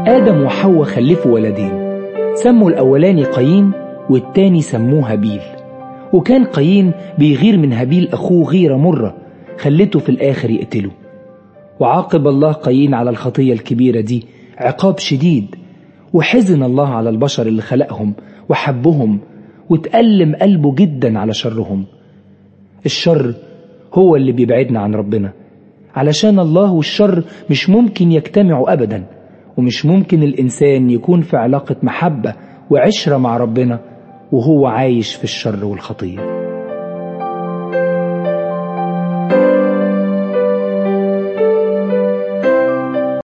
آدم وحواء خلفوا ولدين سموا الأولاني قايين والتاني سموه هابيل وكان قايين بيغير من هابيل أخوه غيرة مرة خلته في الآخر يقتله وعاقب الله قايين على الخطية الكبيرة دي عقاب شديد وحزن الله على البشر اللي خلقهم وحبهم وتألم قلبه جدا على شرهم الشر هو اللي بيبعدنا عن ربنا علشان الله والشر مش ممكن يجتمعوا أبدا ومش ممكن الإنسان يكون في علاقة محبة وعشرة مع ربنا وهو عايش في الشر والخطيه